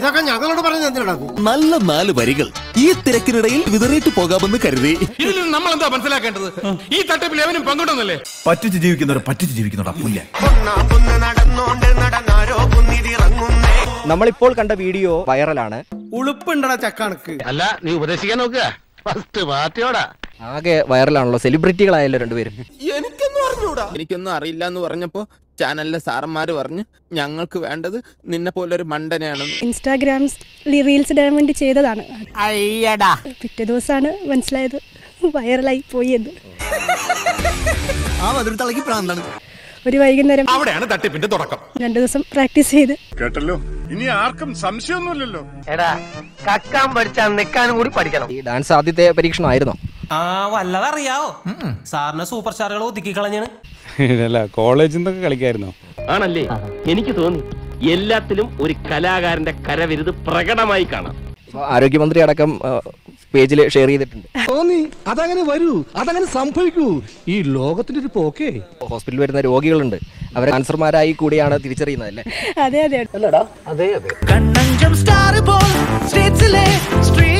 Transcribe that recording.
ഇതൊക്കെ ഞങ്ങളോട് പറഞ്ഞത് എന്തിനാ നല്ല നാല് വരികൾ ഈ തിരക്കിനിടയിൽ വിതറിയിട്ട് പോകാമെന്ന് കരുതി ഇതിൽ നിന്ന് നമ്മൾ എന്താ മനസ്സിലാക്കേണ്ടത് ഈ തട്ടിപ്പിൽ എവനും പങ്കുണ്ടെന്നല്ലേ പറ്റിച്ച് ജീവിക്കുന്നവർ പറ്റിച്ച് ജീവിക്കുന്നവരാ പുല്ല നമ്മളിപ്പോൾ കണ്ട വീഡിയോ വൈറലാണ് ഉളുപ്പുണ്ടടാ ചക്കണക്ക് അല്ല നീ ഉപദേശിക്കാൻ നോക്കുക ഫസ്റ്റ് പാർട്ടിയോടാ ആകെ വൈറലാണല്ലോ സെലിബ്രിറ്റികളായല്ലോ രണ്ടുപേരും എനിക്കൊന്നും അറിയില്ല എന്ന് പറഞ്ഞപ്പോ ചാനലിലെ സാറന്മാര് പറഞ്ഞു ഞങ്ങൾക്ക് വേണ്ടത് നിന്നെ പോലൊരു മണ്ടനെയാണെന്ന് ഇൻസ്റ്റാഗ്രാംസ് റീൽസ് ഇടാൻ വേണ്ടി ചെയ്തതാണ് അയ്യടാ പിറ്റേ ദിവസമാണ് മനസ്സിലായത് വൈറലായി പോയി എന്ന് ആ മധുര തളക്കി പ്രാന്താണ് ഒരു വൈകുന്നേരം അവിടെയാണ് തട്ടിപ്പിന്റെ തുടക്കം രണ്ടു ദിവസം പ്രാക്ടീസ് ചെയ്ത് കേട്ടല്ലോ ഇനി ആർക്കും സംശയമൊന്നുമില്ലല്ലോ എടാ കക്കാൻ പഠിച്ചാൽ നിൽക്കാനും കൂടി പഠിക്കണം ഈ ഡാൻസ് ആദ്യത്തെ പരീക്ഷണമായിരുന്നോ ആ വല്ലതറിയാവോ സാറിന് സൂപ്പർ സ്റ്റാറുകൾ ഒതുക്കി കളഞ്ഞാണ് അല്ല കോളേജിൽ നിന്നൊക്കെ കളിക്കായിരുന്നോ ആണല്ലേ എനിക്ക് തോന്നി എല്ലാത്തിലും ഒരു കലാകാരന്റെ കരവിരുത് പ്രകടമായി കാണാം ഇപ്പൊ ആരോഗ്യമന്ത്രി അടക്കം പേജിൽ ഷെയർ ചെയ്തിട്ടുണ്ട് തോന്നി അതങ്ങനെ വരൂ അതങ്ങനെ സംഭവിക്കൂ ഈ ലോകത്തിന്റെ ഒരു പോക്കേ ഹോസ്പിറ്റലിൽ വരുന്ന രോഗികളുണ്ട് അവരെ ക്യാൻസർമാരായി കൂടിയാണ് തിരിച്ചറിയുന്നത് അല്ലേ അതെ അതെ അതെ അതെ കണ്ണഞ്ചം സ്റ്റാർ ബോൾ സ്റ്റേറ്റ്സിലെ സ്ട്രീറ്റ്